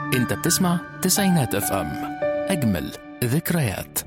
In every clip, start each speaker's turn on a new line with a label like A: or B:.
A: انت بتسمع تسعينات اف ام اجمل ذكريات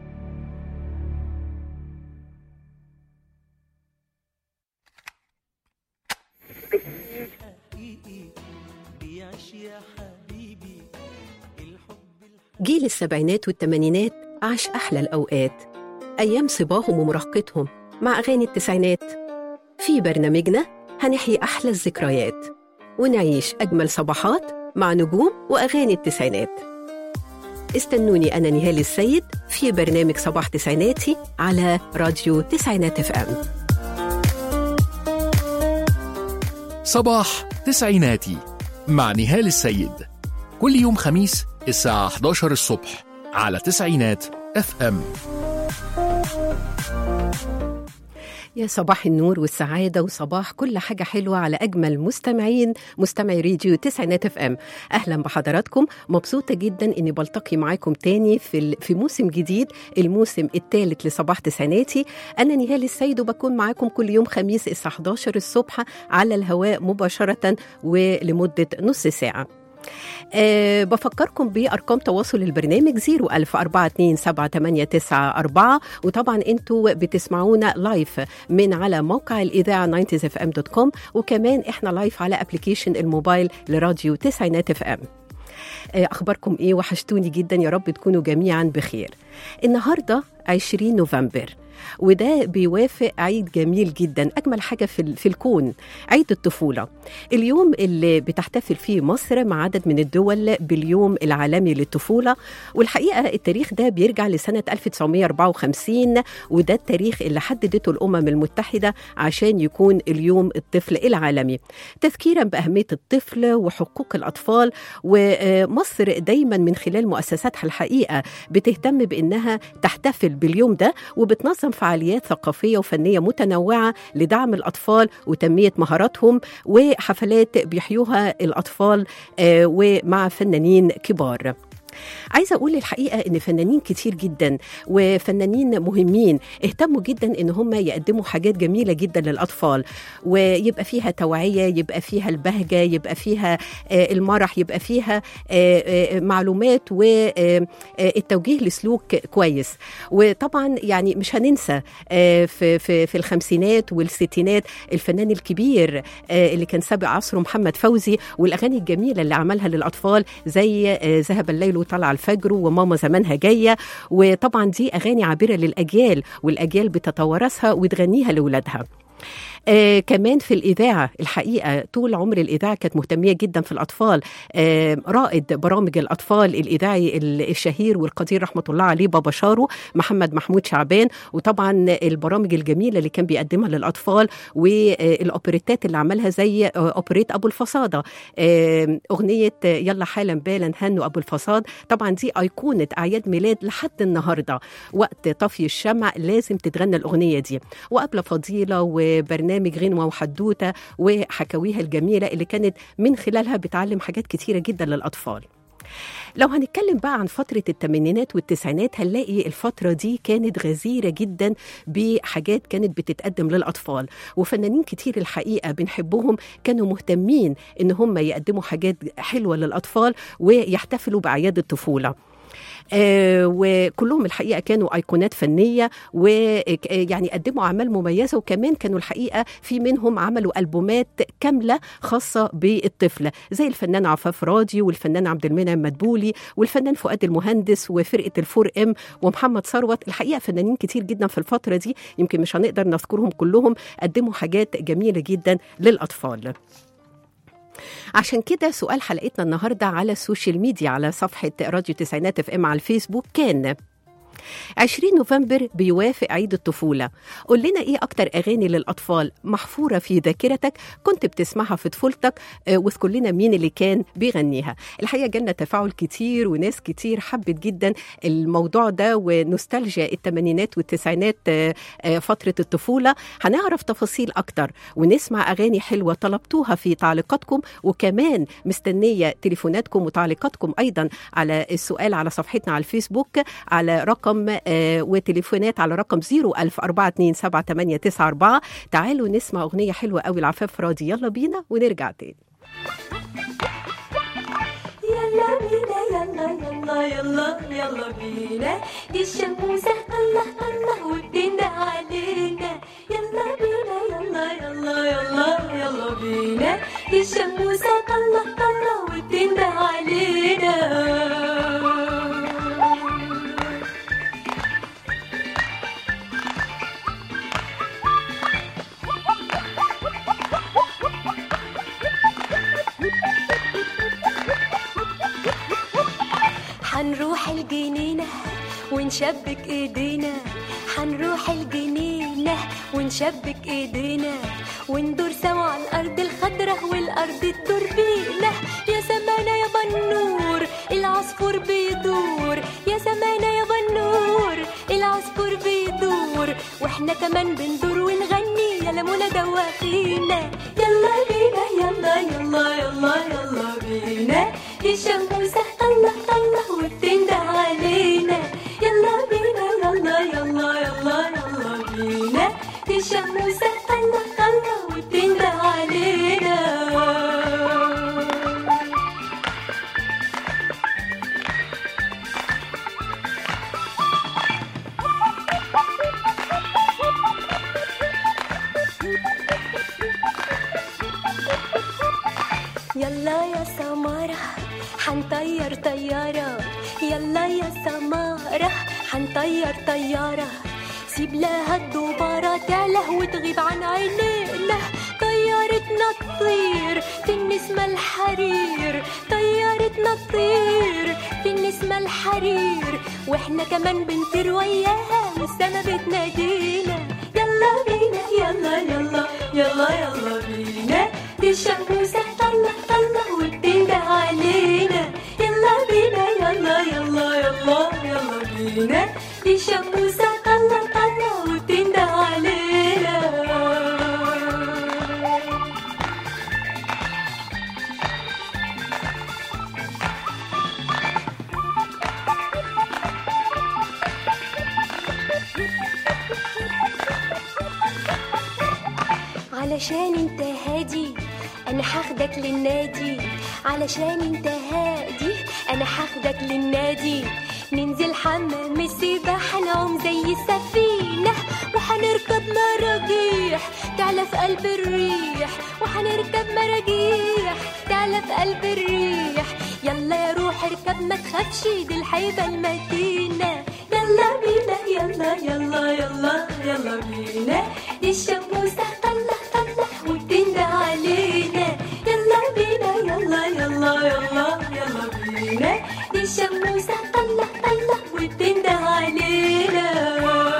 B: جيل السبعينات والثمانينات عاش أحلى الأوقات أيام صباهم ومراهقتهم مع أغاني التسعينات في برنامجنا هنحيي أحلى الذكريات ونعيش أجمل صباحات مع نجوم وأغاني التسعينات استنوني أنا نهال السيد في برنامج صباح تسعيناتي على راديو تسعينات اف ام
A: صباح تسعيناتي مع نهال السيد كل يوم خميس الساعة 11 الصبح على تسعينات اف ام
B: يا صباح النور والسعادة وصباح كل حاجة حلوة على أجمل مستمعين مستمعي راديو تسعينات اف ام أهلا بحضراتكم مبسوطة جدا إني بلتقي معاكم تاني في, ال... في موسم جديد الموسم الثالث لصباح تسعيناتي أنا نهال السيد وبكون معاكم كل يوم خميس الساعة 11 الصبح على الهواء مباشرة ولمدة نص ساعة أه بفكركم بأرقام تواصل البرنامج 010427894 وطبعا انتوا بتسمعونا لايف من على موقع الإذاعة 90fm.com وكمان احنا لايف على ابلكيشن الموبايل لراديو تسعينات اف ام أخباركم إيه وحشتوني جدا يا رب تكونوا جميعا بخير النهاردة 20 نوفمبر وده بيوافق عيد جميل جدا اجمل حاجه في في الكون عيد الطفوله اليوم اللي بتحتفل فيه مصر مع عدد من الدول باليوم العالمي للطفوله والحقيقه التاريخ ده بيرجع لسنه 1954 وده التاريخ اللي حددته الامم المتحده عشان يكون اليوم الطفل العالمي تذكيرا باهميه الطفل وحقوق الاطفال ومصر دايما من خلال مؤسساتها الحقيقه بتهتم بانها تحتفل باليوم ده وبتنظم فعاليات ثقافيه وفنيه متنوعه لدعم الاطفال وتنميه مهاراتهم وحفلات بيحيوها الاطفال ومع فنانين كبار عايزه اقول الحقيقه ان فنانين كتير جدا وفنانين مهمين اهتموا جدا ان هم يقدموا حاجات جميله جدا للاطفال ويبقى فيها توعيه يبقى فيها البهجه يبقى فيها المرح يبقى فيها معلومات والتوجيه لسلوك كويس وطبعا يعني مش هننسى في في في الخمسينات والستينات الفنان الكبير اللي كان سابق عصره محمد فوزي والاغاني الجميله اللي عملها للاطفال زي ذهب الليل وطلع الفجر وماما زمانها جايه وطبعا دي اغاني عابره للاجيال والاجيال بتتوارثها وتغنيها لاولادها آه كمان في الإذاعة الحقيقة طول عمر الإذاعة كانت مهتمية جدا في الأطفال آه رائد برامج الأطفال الإذاعي الشهير والقدير رحمة الله عليه بابا شارو محمد محمود شعبان وطبعا البرامج الجميلة اللي كان بيقدمها للأطفال والأوبريتات اللي عملها زي أوبريت أبو الفصادة آه أغنية يلا حالا بالا هنو أبو الفصاد طبعا دي أيقونة أعياد ميلاد لحد النهاردة وقت طفي الشمع لازم تتغنى الأغنية دي وقبل فضيلة وبرنامج برنامج غنوة وحدوتة وحكاويها الجميلة اللي كانت من خلالها بتعلم حاجات كتيرة جدا للأطفال لو هنتكلم بقى عن فترة الثمانينات والتسعينات هنلاقي الفترة دي كانت غزيرة جدا بحاجات كانت بتتقدم للأطفال وفنانين كتير الحقيقة بنحبهم كانوا مهتمين إن هم يقدموا حاجات حلوة للأطفال ويحتفلوا بأعياد الطفولة آه وكلهم الحقيقه كانوا ايقونات فنيه ويعني قدموا اعمال مميزه وكمان كانوا الحقيقه في منهم عملوا البومات كامله خاصه بالطفل زي الفنان عفاف راضي والفنان عبد المنعم مدبولي والفنان فؤاد المهندس وفرقه الفور ام ومحمد ثروت الحقيقه فنانين كتير جدا في الفتره دي يمكن مش هنقدر نذكرهم كلهم قدموا حاجات جميله جدا للاطفال عشان كده سؤال حلقتنا النهارده على السوشيال ميديا على صفحه راديو تسعينات اف ام على الفيسبوك كان 20 نوفمبر بيوافق عيد الطفولة قول لنا إيه أكتر أغاني للأطفال محفورة في ذاكرتك كنت بتسمعها في طفولتك آه واذكر لنا مين اللي كان بيغنيها الحقيقة جالنا تفاعل كتير وناس كتير حبت جدا الموضوع ده ونوستالجيا الثمانينات والتسعينات آه آه فترة الطفولة هنعرف تفاصيل أكتر ونسمع أغاني حلوة طلبتوها في تعليقاتكم وكمان مستنية تليفوناتكم وتعليقاتكم أيضا على السؤال على صفحتنا على الفيسبوك على رقم آه وتليفونات على رقم 010427894 تعالوا نسمع أغنية حلوة قوي العفاف راضي يلا بينا ونرجع تاني
C: يلا بينا يلا يلا يلا يلا بينا دي الشموسة الله الله وبتنده علينا يلا بينا يلا يلا يلا يلا بينا دي الشموسة الله الله وبتنده علينا حنروح الجنينة ونشبك ايدينا حنروح الجنينة ونشبك ايدينا وندور سوا على الارض الخضرة والارض تدور بينا يا سمانة يا بنور العصفور بيدور يا سمانة يا بنور العصفور بيدور واحنا كمان بندور ونغني يا لمونة دوخينا يلا بينا يلا يلا يلا يلا بينا الشموسة الله الله وبتنده علينا يلا بينا يلا يلا يلا يلا بينا الشموسة الله الله وبتنده علينا يلا يا سمارة حنطير طيارة يلا يا سمارة حنطير طيارة سيب لها الدبارة تعله وتغيب عن عينينا طيارتنا تطير في النسمة الحرير طيارتنا تطير في النسمة الحرير واحنا كمان بنطير وياها والسما بتنادينا يلا بينا يلا يلا يلا يلا بينا دي الشموسة طلع طلع وبتنده علينا يلا بينا يلا يلا يلا يلا بينا دي الشموسة طلع طلع وبتنده علينا علشان انت هادي انا هاخدك للنادي علشان انت هادي انا هاخدك للنادي ننزل حمام السباحة نعوم زي السفينة وحنركب مراجيح تعلى في قلب الريح وحنركب مراجيح تعلى في قلب الريح يلا يا روح اركب ما تخافش دي الحيبة المتينة يلا بينا يلا يلا يلا يلا بينا دي الشموسة طلع طلع وبتنده علينا يلا بينا يلا يلا يلا يلا بينا دي الشموسة طلع طلع وبتنده علينا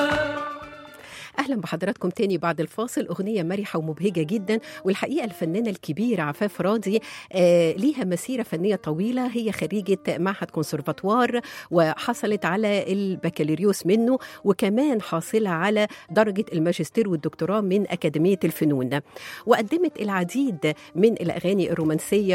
B: اهلا بحضراتكم تاني بعد الفاصل اغنيه مرحه ومبهجه جدا والحقيقه الفنانه الكبيره عفاف راضي آه ليها مسيره فنيه طويله هي خريجه معهد كونسرفاتوار وحصلت على البكالوريوس منه وكمان حاصله على درجه الماجستير والدكتوراه من اكاديميه الفنون وقدمت العديد من الاغاني الرومانسيه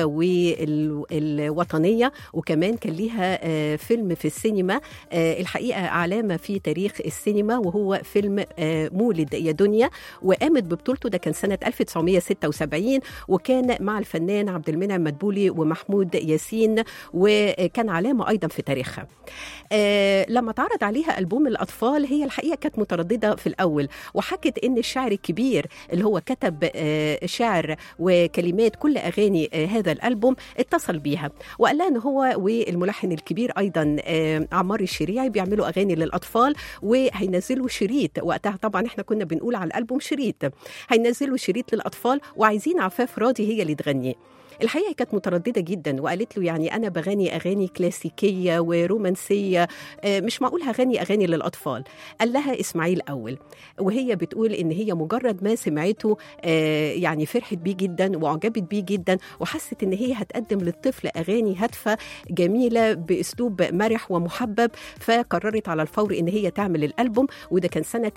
B: والوطنيه وكمان كان ليها آه فيلم في السينما آه الحقيقه علامه في تاريخ السينما وهو فيلم آه مولد يا دنيا وقامت ببطولته ده كان سنة 1976 وكان مع الفنان عبد المنعم مدبولي ومحمود ياسين وكان علامة أيضا في تاريخها آه لما اتعرض عليها ألبوم الأطفال هي الحقيقة كانت مترددة في الأول وحكت إن الشاعر الكبير اللي هو كتب آه شعر وكلمات كل أغاني آه هذا الألبوم اتصل بيها وقال لها إن هو والملحن الكبير أيضا آه عمار الشريعي بيعملوا أغاني للأطفال وهينزلوا شريط وقتها طبعا احنا كنا بنقول على الالبوم شريط هينزلوا شريط للاطفال وعايزين عفاف راضي هي اللي تغنيه الحقيقه كانت متردده جدا وقالت له يعني انا بغني اغاني كلاسيكيه ورومانسيه مش معقول هغني اغاني للاطفال قال لها اسمعيه الاول وهي بتقول ان هي مجرد ما سمعته يعني فرحت بيه جدا واعجبت بيه جدا وحست ان هي هتقدم للطفل اغاني هادفه جميله باسلوب مرح ومحبب فقررت على الفور ان هي تعمل الالبوم وده كان سنه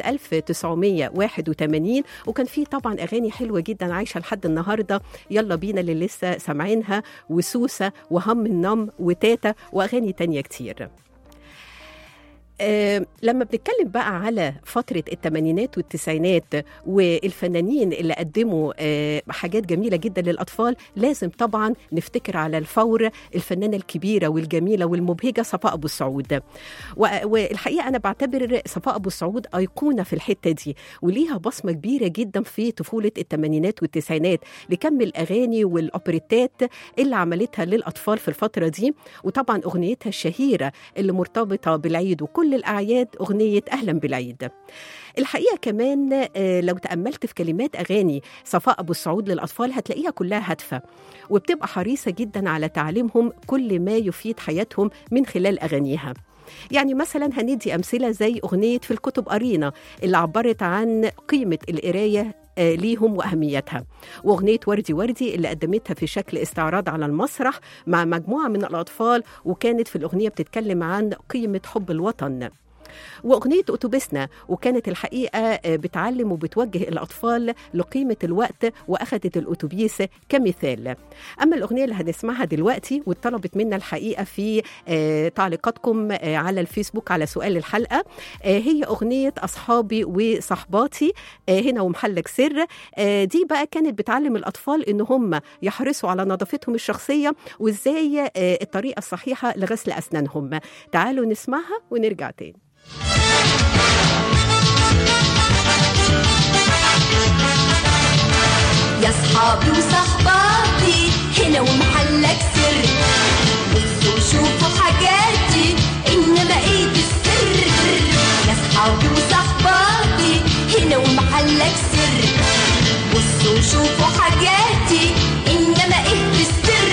B: 1981 وكان فيه طبعا اغاني حلوه جدا عايشه لحد النهارده يلا بينا اللي لسه سامعينها وسوسه وهم النم وتاتا واغاني تانية كتير آه، لما بنتكلم بقى على فترة الثمانينات والتسعينات والفنانين اللي قدموا آه، حاجات جميلة جدا للأطفال لازم طبعا نفتكر على الفور الفنانة الكبيرة والجميلة والمبهجة صفاء أبو السعود و- والحقيقة أنا بعتبر صفاء أبو السعود أيقونة في الحتة دي وليها بصمة كبيرة جدا في طفولة الثمانينات والتسعينات لكم الأغاني والأوبريتات اللي عملتها للأطفال في الفترة دي وطبعا أغنيتها الشهيرة اللي مرتبطة بالعيد وكل الأعياد أغنية أهلا بالعيد الحقيقة كمان آه، لو تأملت في كلمات أغاني صفاء أبو السعود للأطفال هتلاقيها كلها هادفة وبتبقى حريصة جدا على تعليمهم كل ما يفيد حياتهم من خلال أغانيها يعني مثلا هندي أمثلة زي أغنية في الكتب قرينا اللي عبرت عن قيمة القراية آه، ليهم وأهميتها وأغنية وردي وردي اللي قدمتها في شكل استعراض على المسرح مع مجموعة من الأطفال وكانت في الأغنية بتتكلم عن قيمة حب الوطن واغنيه اتوبيسنا وكانت الحقيقه آه، بتعلم وبتوجه الاطفال لقيمه الوقت واخذت الاتوبيس كمثال اما الاغنيه اللي هنسمعها دلوقتي واتطلبت منا الحقيقه في آه، تعليقاتكم آه، على الفيسبوك على سؤال الحلقه آه، هي اغنيه اصحابي وصحباتي آه، هنا ومحلك سر آه، دي بقى كانت بتعلم الاطفال ان هم يحرصوا على نظافتهم الشخصيه وازاي آه، الطريقه الصحيحه لغسل اسنانهم تعالوا نسمعها ونرجع تاني
D: يا صحابي وصحباتي هنا ومحلك سر بصوا شوفوا حاجاتي انما ايدي السر يا صحابي وصحباتي هنا ومحلك سر بصوا شوفوا حاجاتي انما ايدي السر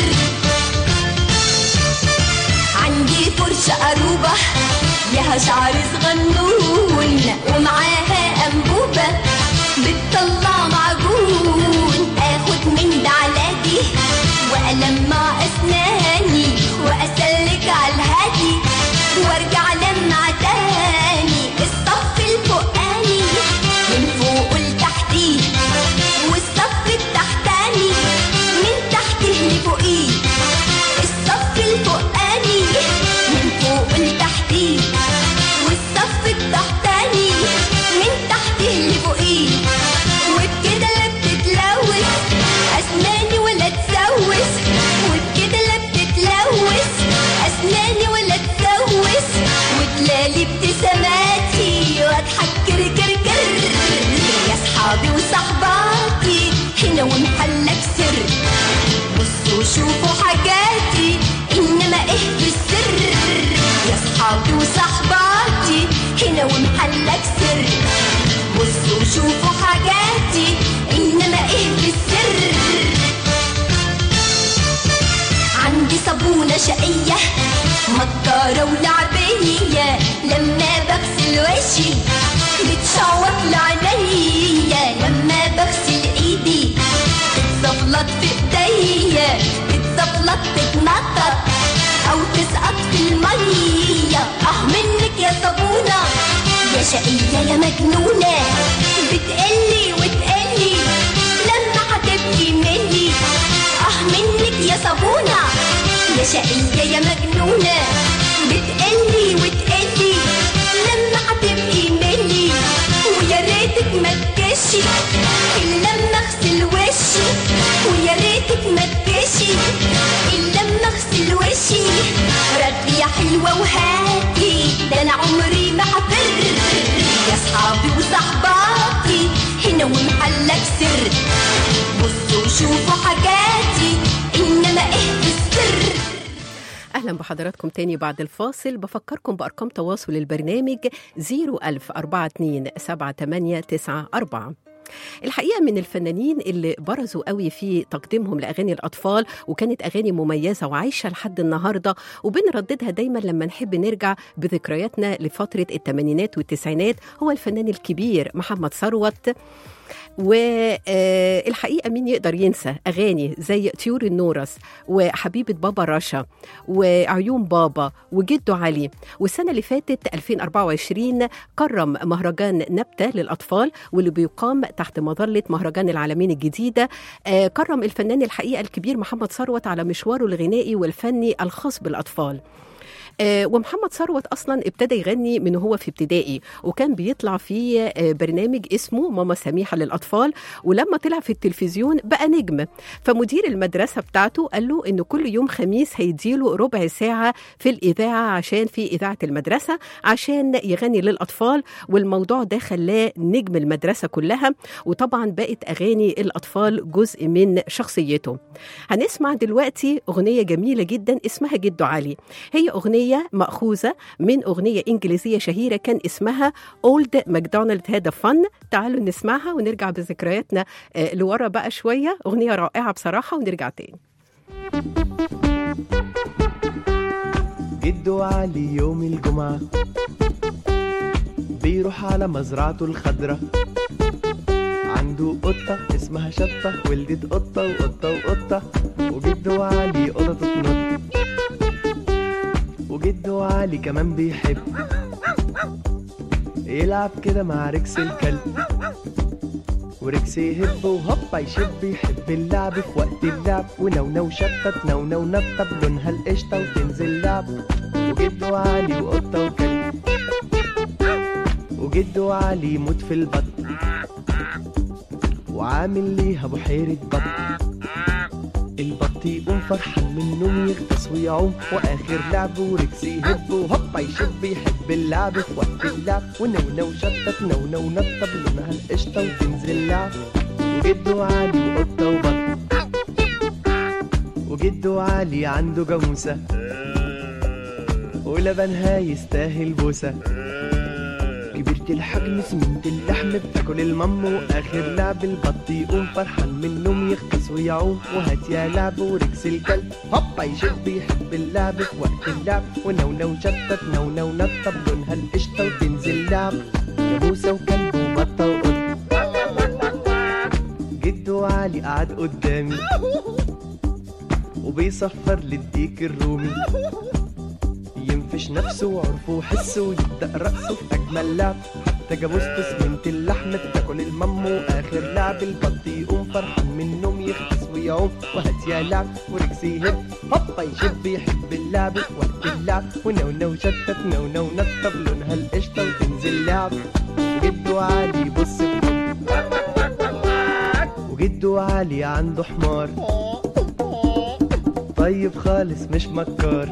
D: عندي فرشة قروبة لها شعر صغنون ومعاها أنبوبة بتطلع معجون اخد من ده علادي والمع اسناني واسلك على الهادي وارجع لمع تاني الصف الفوقاني من فوق لتحتيه والصف التحتاني من تحته لفوقيه الصف الفوقاني من فوق لتحتيه والصف التحتاني من تحته لفوقيه وبكده لا بتتلوث اسناني ولا تسوس وبكده لا بتتلوث اسناني ولا تسوس وتلالي ابتساماتي واضحك كركركر يا اصحابي وصحباتي هنا ومحلك سر بصوا شوفوا حاجاتي انما ايه في السر يا اصحابي وصحباتي هنا ومحلك سر بصوا شوفوا حاجاتي انما ايه في السر عندي صابونة شقية مطارة ولعبية لما بغسل وشي بتشوط لعينيا لما بغسل ايدي بتزفلط في ايديا بتزفلط تتنطط او تسقط في المية اه منك يا صابونة يا شقية يا مجنونة بتقلي وتقلي لما هتبكي مني اه منك يا صابونة يا شقية يا مجنونة بتقلي وتقلي لما هتبقي مني ويا ريتك ما تكشي إلا لما اغسل وشي ويا ريتك ما تكشي إلا لما اغسل وشي ردي يا حلوة وهاتي ده أنا عمري ما هفر يا صحابي وصحباتي هنا ومحلك سر بصوا شوفوا حاجاتي إنما إيه في السر
B: أهلا بحضراتكم تاني بعد الفاصل بفكركم بأرقام تواصل البرنامج 01042 الحقيقة من الفنانين اللي برزوا قوي في تقديمهم لأغاني الأطفال وكانت أغاني مميزة وعايشة لحد النهاردة وبنرددها دايما لما نحب نرجع بذكرياتنا لفترة الثمانينات والتسعينات هو الفنان الكبير محمد ثروت والحقيقه مين يقدر ينسى اغاني زي طيور النورس وحبيبه بابا رشا وعيون بابا وجده علي والسنه اللي فاتت 2024 كرم مهرجان نبته للاطفال واللي بيقام تحت مظله مهرجان العالمين الجديده آه، كرم الفنان الحقيقه الكبير محمد ثروت على مشواره الغنائي والفني الخاص بالاطفال آه، ومحمد ثروت اصلا ابتدى يغني من هو في ابتدائي وكان بيطلع في آه، برنامج اسمه ماما سميحه للاطفال ولما طلع في التلفزيون بقى نجم فمدير المدرسه بتاعته قال له انه كل يوم خميس هيديله ربع ساعه في الاذاعه عشان في اذاعه المدرسه عشان يغني للاطفال والموضوع ده خلاه نجم المدرسه كلها وطبعا بقت اغاني الاطفال جزء من شخصيته هنسمع دلوقتي اغنيه جميله جدا اسمها جدو علي هي اغنيه ماخوذه من اغنيه انجليزيه شهيره كان اسمها اولد ماكدونالد هذا فن تعالوا نسمعها ونرجع بذكرياتنا آه، لورا بقى شويه اغنيه رائعه بصراحه ونرجع تاني
E: جدو علي يوم الجمعة بيروح على مزرعته الخضرة عنده قطة اسمها شطة ولدت قطة وقطة وقطة وجدو علي قطة تنط وجدو علي كمان بيحب يلعب كده مع ركس الكلب وركس يهب وهوبا يشب يحب اللعب في وقت اللعب ونونو شطة نونو نطة بلونها القشطة وتنزل لعب وجدو علي وقطة وكلب وجدو علي يموت في البط وعامل ليها بحيرة بط البط يقوم فرحان من النوم يغطس ويعوم واخر لعب وركس يهب وهوبا يشب يحب اللعب في وقت اللعب ونونو شطة نونو نطة بلونها القشطة وتنزل لعب وجدو علي وقطة وبط وجدو علي عنده جاموسة ولبنها يستاهل بوسة كبرت الحجم سمنت اللحم بتاكل المم واخر لعب البط يقوم فرحان من النوم يغطس ويعوم وهات يا لعب وركس الكلب هوبا يشب يحب اللعب في وقت اللعب ونونو شطة نونو نطة بلونها القشطة وتنزل لعب جاموسة وكلب وبطة وقط جدو علي قعد قدامي وبيصفر للديك الرومي ينفش نفسه وعرفه وحسه ويبدأ رقصه في أجمل لعب حتى جاموسته سمنت اللحم بتاكل المم وآخر لعب البط يقوم فرحان من النوم يغطس ويعوم وهات يا لعب وركس يهب هوبا يشب يحب اللعب في وقت اللعب ونونو شتت نونو نطة بلونها القشطة وتنزل لعب جدو علي بص وجدو علي عنده حمار طيب خالص مش مكار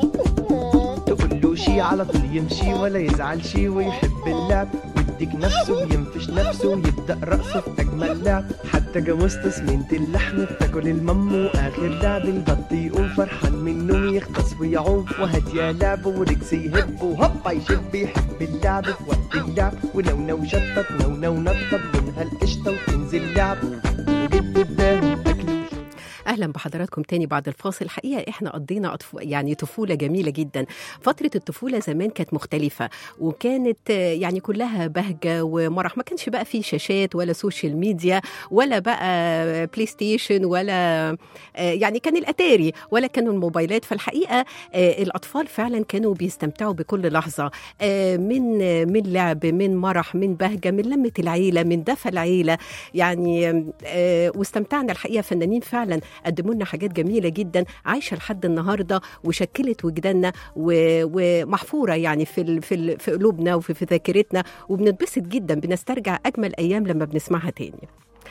E: تقول له شي على طول يمشي ولا يزعل شي ويحب اللعب ويديك نفسه وينفش نفسه ويبدأ رقصه في أجمل لعب حتى جاموسته سمنت اللحم بتاكل المم وآخر لعب البط يقوم فرحان من النوم يغطس ويعوم وهات يا لعب وركس يهب وهوبا يشب يحب اللعب في وقت اللعب ونونو شطط نونو نطة بلونها القشطة وتنزل لعب وجد قدامه أكل وشرب
B: اهلا بحضراتكم تاني بعد الفاصل الحقيقه احنا قضينا أطف... يعني طفوله جميله جدا فتره الطفوله زمان كانت مختلفه وكانت آه، يعني كلها بهجه ومرح ما كانش بقى في شاشات ولا سوشيال ميديا ولا بقى بلاي ستيشن ولا آه، يعني كان الاتاري ولا كانوا الموبايلات فالحقيقه آه، الاطفال فعلا كانوا بيستمتعوا بكل لحظه آه، من آه، من لعب من مرح من بهجه من لمه العيله من دفى العيله يعني آه، واستمتعنا الحقيقه فنانين فعلا قدموا لنا حاجات جميله جدا عايشه لحد النهارده وشكلت وجداننا و- ومحفوره يعني في ال- في ال- في قلوبنا وفي في ذاكرتنا وبنتبسط جدا بنسترجع اجمل ايام لما بنسمعها تاني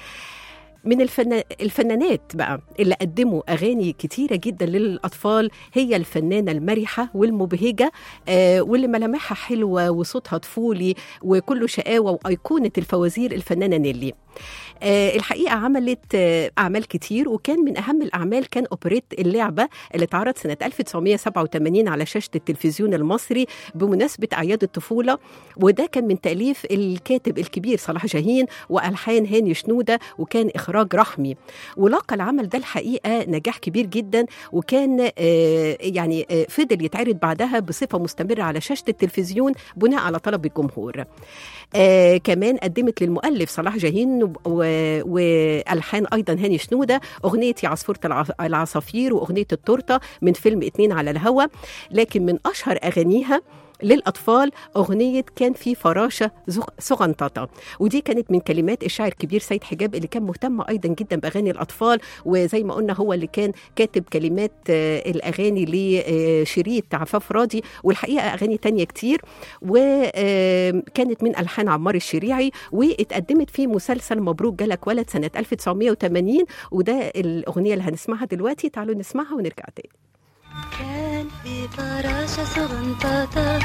B: من الفن... الفنانات بقى اللي قدموا اغاني كتيره جدا للاطفال هي الفنانه المرحه والمبهجه آه واللي ملامحها حلوه وصوتها طفولي وكله شقاوه وايقونه الفوازير الفنانه نيلي آه الحقيقه عملت آه اعمال كتير وكان من اهم الاعمال كان اوبريت اللعبه اللي اتعرض سنه 1987 على شاشه التلفزيون المصري بمناسبه اعياد الطفوله وده كان من تاليف الكاتب الكبير صلاح جاهين والحان هاني شنوده وكان اخراج رحمي ولاقى العمل ده الحقيقه نجاح كبير جدا وكان آه يعني آه فضل يتعرض بعدها بصفه مستمره على شاشه التلفزيون بناء على طلب الجمهور آه كمان قدمت للمؤلف صلاح جاهين و- و- والحان ايضا هاني شنوده اغنيه يا عصفوره الع- العصافير واغنيه التورته من فيلم اتنين على الهوا لكن من اشهر اغانيها للأطفال أغنية كان في فراشة زغ- صغنططة ودي كانت من كلمات الشاعر الكبير سيد حجاب اللي كان مهتم أيضا جدا بأغاني الأطفال وزي ما قلنا هو اللي كان كاتب كلمات آه، الأغاني لشريط عفاف راضي والحقيقة أغاني تانية كتير وكانت من ألحان عمار الشريعي واتقدمت في مسلسل مبروك جالك ولد سنة 1980 وده الأغنية اللي هنسمعها دلوقتي تعالوا نسمعها ونرجع تاني
F: كان في فراشة صغنطاطة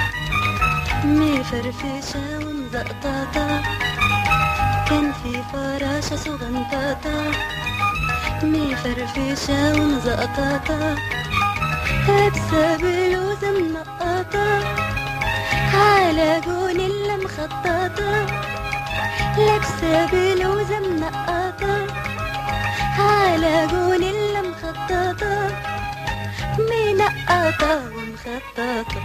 F: مفرفشة ومزقطاطة كان في فراشة صغنطاطة مفرفشة ومزقطاطة لابسة بلوزة منقطة على جون اللي مخططة لابسة بلوزة منقطة على جون اللي مخططة منقطة ومخططة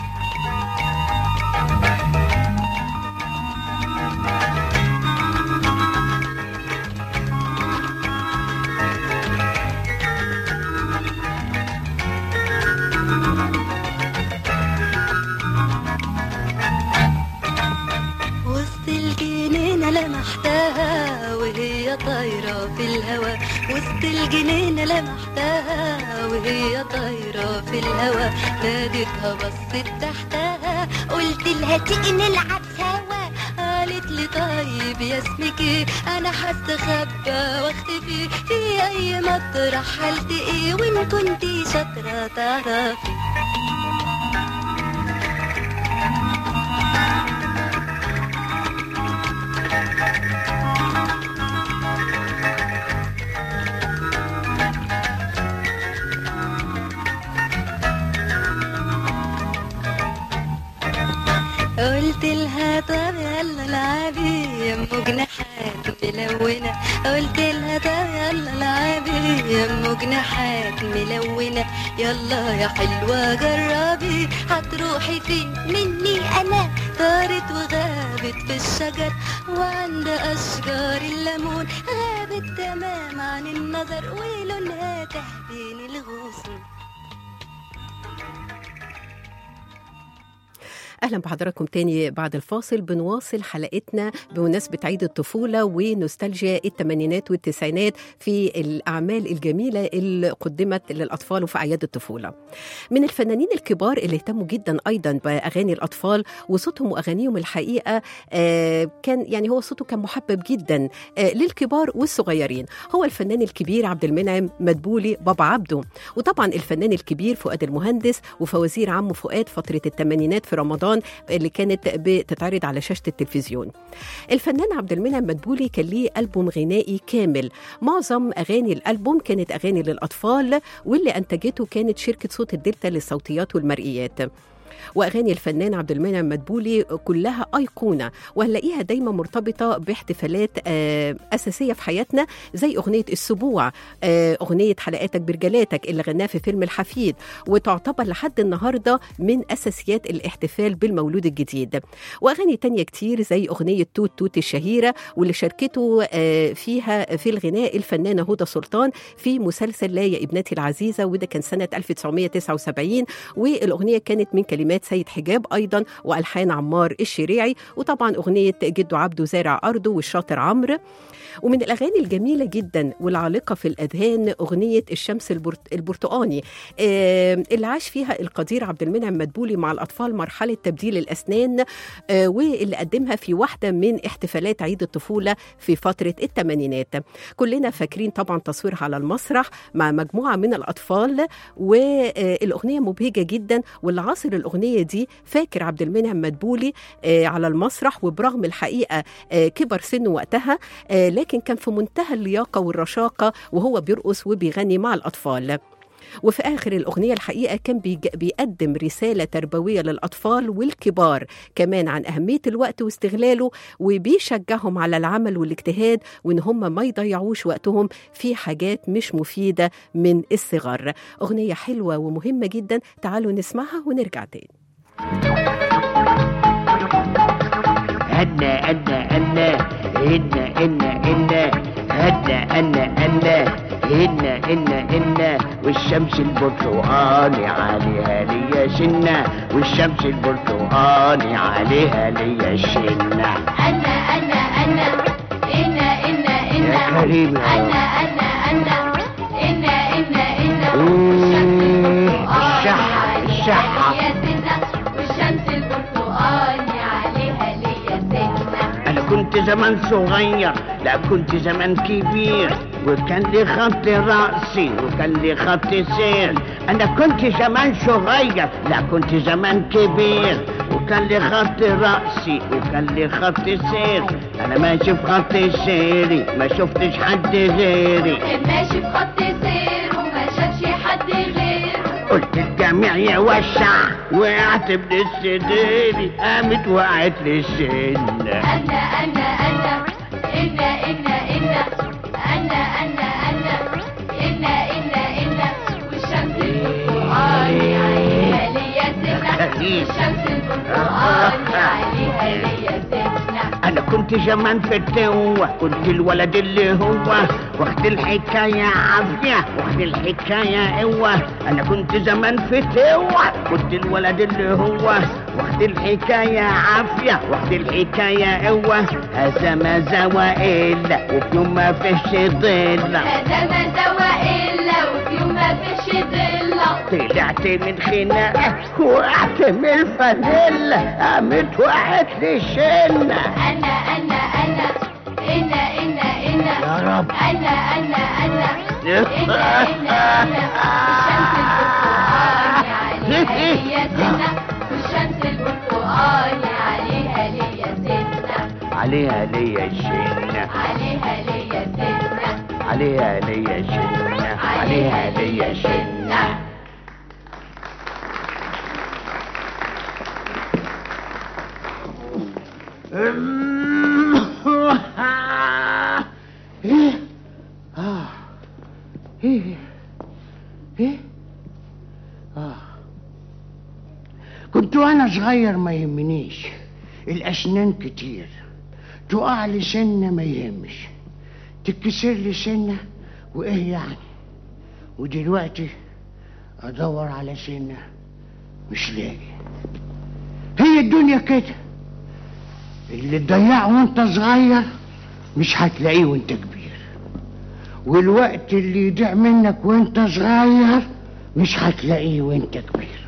F: وسط الجنينة لمحتها وهي طايرة في الهوا وسط الجنينة لمحتها وهي طايرة في الهوا ناديتها بصت تحتها قلت لها تيجي نلعب سوا قالت لي طيب يا اسمك ايه انا هستخبى واختفي في اي مطرح هلتقي وان كنتي شاطرة تعرفي قلت لها طب يلا العبي يا ام جناحات ملونة قلت لها طب يلا العبي يا ام جناحات ملونة يلا يا حلوة جربي هتروحي فين مني انا طارت وغابت في الشجر وعند اشجار الليمون غابت تمام عن النظر ولونها تهديني الغصن
B: اهلا بحضراتكم تاني بعد الفاصل بنواصل حلقتنا بمناسبه عيد الطفوله ونوستالجيا الثمانينات والتسعينات في الاعمال الجميله اللي قدمت للاطفال وفي اعياد الطفوله. من الفنانين الكبار اللي اهتموا جدا ايضا باغاني الاطفال وصوتهم واغانيهم الحقيقه آه، كان يعني هو صوته كان محبب جدا آه، للكبار والصغيرين هو الفنان الكبير عبد المنعم مدبولي بابا عبده وطبعا الفنان الكبير فؤاد المهندس وفوازير عمه فؤاد فتره الثمانينات في رمضان اللي كانت بتتعرض على شاشه التلفزيون. الفنان عبد المنعم مدبولي كان ليه البوم غنائي كامل معظم اغاني الالبوم كانت اغاني للاطفال واللي انتجته كانت شركه صوت الدلتا للصوتيات والمرئيات. واغاني الفنان عبد المنعم مدبولي كلها ايقونه وهنلاقيها دايما مرتبطه باحتفالات آه، اساسيه في حياتنا زي اغنيه السبوع آه، اغنيه حلقاتك برجلاتك اللي غناها في فيلم الحفيد وتعتبر لحد النهارده من اساسيات الاحتفال بالمولود الجديد واغاني تانية كتير زي اغنيه توت توت الشهيره واللي شاركته آه، فيها في الغناء الفنانه هدى سلطان في مسلسل لا يا ابنتي العزيزه وده كان سنه 1979 والاغنيه كانت من كلمات سيد حجاب ايضا والحان عمار الشريعي وطبعا اغنيه جدو عبده زارع ارضه والشاطر عمرو ومن الاغاني الجميله جدا والعالقه في الاذهان اغنيه الشمس البرت... البرتقاني آه اللي عاش فيها القدير عبد المنعم مدبولي مع الاطفال مرحله تبديل الاسنان آه واللي قدمها في واحده من احتفالات عيد الطفوله في فتره الثمانينات كلنا فاكرين طبعا تصويرها على المسرح مع مجموعه من الاطفال والاغنيه مبهجه جدا واللي عاصر الاغنيه دي فاكر عبد المنعم مدبولي آه على المسرح وبرغم الحقيقه آه كبر سنه وقتها آه لكن كان في منتهى اللياقه والرشاقه وهو بيرقص وبيغني مع الاطفال وفي آخر الأغنية الحقيقة كان بيج- بيقدم رسالة تربوية للأطفال والكبار كمان عن أهمية الوقت واستغلاله وبيشجعهم على العمل والاجتهاد وإن هم ما يضيعوش وقتهم في حاجات مش مفيدة من الصغر أغنية حلوة ومهمة جدا تعالوا نسمعها ونرجع تاني
G: أنا أنا أنا إنا إنا إنا أنا أنا أنا هنا هنا هنا والشمس البرتقاني عليها ليا سنة والشمس البرتقاني عليها ليا سنة
D: أنا أنا أنا إنا إنا إنا
G: يا كريم يا
D: أنا أنا أنا إنا إنا إنا
G: مم، الشحة الشحة
D: يا سنة والشمس البرتقالي عليها ليا سنة
G: أنا كنت زمان صغير لا كنت زمان كبير وكان لي خط رأسي وكان لي خط سير أنا كنت زمان صغير لا كنت زمان كبير وكان لي خط رأسي وكان لي خط سير أنا ماشي في خط سيري ما شفتش حد غيري
D: ماشي بخط سير وما شافش حد غيره
G: قلت الجميع يوسع وقعت من السديري قامت وقعت للسنة
D: أنا أنا أنا إنا إنا إنا أنا أنا أنا إنا إنا إنا والشمس البرتقالي عليها ليا سنة والشمس البرتقالي عليها ليا سنة
G: انا كنت زمان في التوة كنت الولد اللي هو واخد الحكاية عافية واخد الحكاية قوة انا كنت زمان في التوة كنت الولد اللي هو واخد الحكاية عافية واخد الحكاية قوة هذا ما زوى الا وفي يوم ما فيش ظل
D: هذا ما سوى إلا وفي يوم ما فيش ضلة
G: طلعت من خناقة وقعت من الفانيلا قامت وقعت لي شنة
D: أنا أنا أنا إنا إنا إنا
G: يا رب
D: أنا أنا أنا إنا إنا إنا والشمس البرتقالي عليها ليا سنة
G: عليها ليا شنة
D: عليها ليا سنة
G: عليها ليا شنة عليها ليا شنة ايه اه ايه ايه اه كنت وانا صغير ما يهمنيش الاسنان كتير تقع لي سنه ما يهمش تتكسر لي سنه وايه يعني ودلوقتي ادور على سنه مش لاقي هي الدنيا كده اللي تضيعه وانت صغير مش هتلاقيه وانت كبير والوقت اللي يضيع منك وانت صغير مش هتلاقيه وانت كبير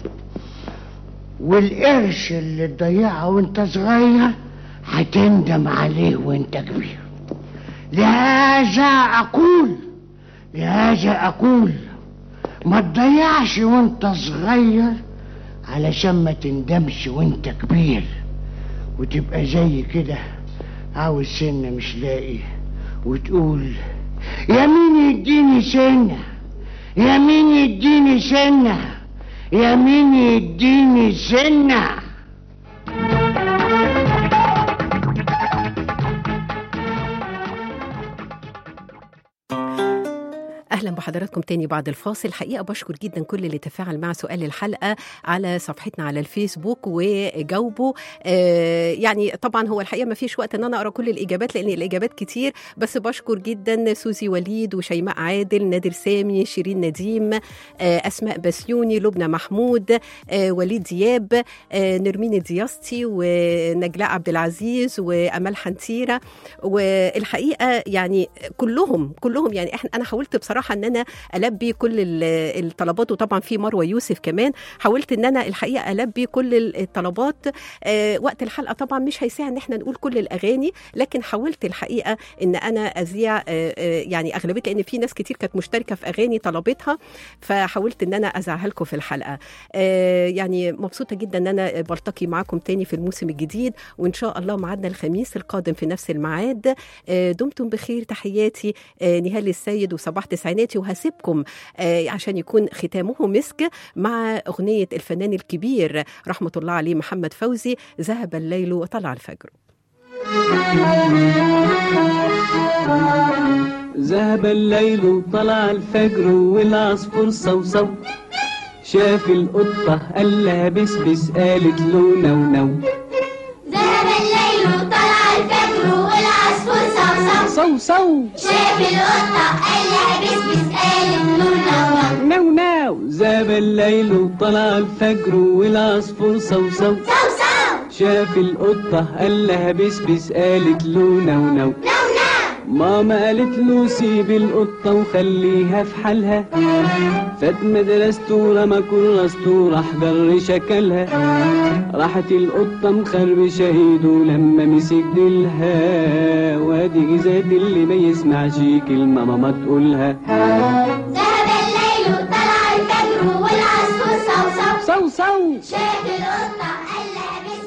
G: والقرش اللي تضيعه وانت صغير هتندم عليه وانت كبير لهذا اقول لهذا اقول ما تضيعش وانت صغير علشان ما تندمش وانت كبير وتبقى زي كده عاوز سنة مش لاقي وتقول يا مين يديني سنة يا مين يديني سنة يا مين يديني سنة
B: اهلا بحضراتكم تاني بعد الفاصل حقيقه بشكر جدا كل اللي تفاعل مع سؤال الحلقه على صفحتنا على الفيسبوك وجاوبوا آه يعني طبعا هو الحقيقه ما فيش وقت ان انا اقرا كل الاجابات لان الاجابات كتير بس بشكر جدا سوزي وليد وشيماء عادل نادر سامي شيرين نديم آه اسماء بسيوني لبنى محمود آه وليد دياب آه نرمين الدياستي ونجلاء عبد العزيز وامال حنتيره والحقيقه يعني كلهم كلهم يعني احنا انا حاولت بصراحه ان انا البي كل ال- الطلبات وطبعا في مروه يوسف كمان حاولت ان انا الحقيقه البي كل الطلبات آه وقت الحلقه طبعا مش هيساعد ان احنا نقول كل الاغاني لكن حاولت الحقيقه ان انا اذيع آه آه يعني اغلبيه لان في ناس كتير كانت مشتركه في اغاني طلبتها فحاولت ان انا اذاعها لكم في الحلقه آه يعني مبسوطه جدا ان انا بلتقي معاكم تاني في الموسم الجديد وان شاء الله ميعادنا الخميس القادم في نفس الميعاد آه دمتم بخير تحياتي آه نهال السيد وصباح تسعيناتي وهسيبكم آه عشان يكون ختامه مسك مع أغنية الفنان الكبير رحمة الله عليه محمد فوزي ذهب الليل وطلع الفجر
H: ذهب الليل وطلع الفجر والعصفور صوصو شاف القطة قال لها بسبس قالت له نو نو
D: ذهب الليل وطلع الفجر والعصفور صوصو
H: صو صو
D: شاف القطة قال لها بس بس قالت له نو
H: نو نو زاب الليل وطلع الفجر والعصفور صو صو
D: صو صو
H: شاف القطة قال لها بس بس قالت له نو نو
D: نو نو
H: ماما قالت له سيب القطة وخليها في حالها فات مدرسته رمى كراسته راح جر شكلها راحت القطة مخربشة ايده لما مسك ديلها وادي جزاد اللي ما يسمعش كلمة ماما تقولها
D: ذهب الليل وطلع الفجر والعصفور صو صو
H: صو صو
D: شاف القطة قال لها بس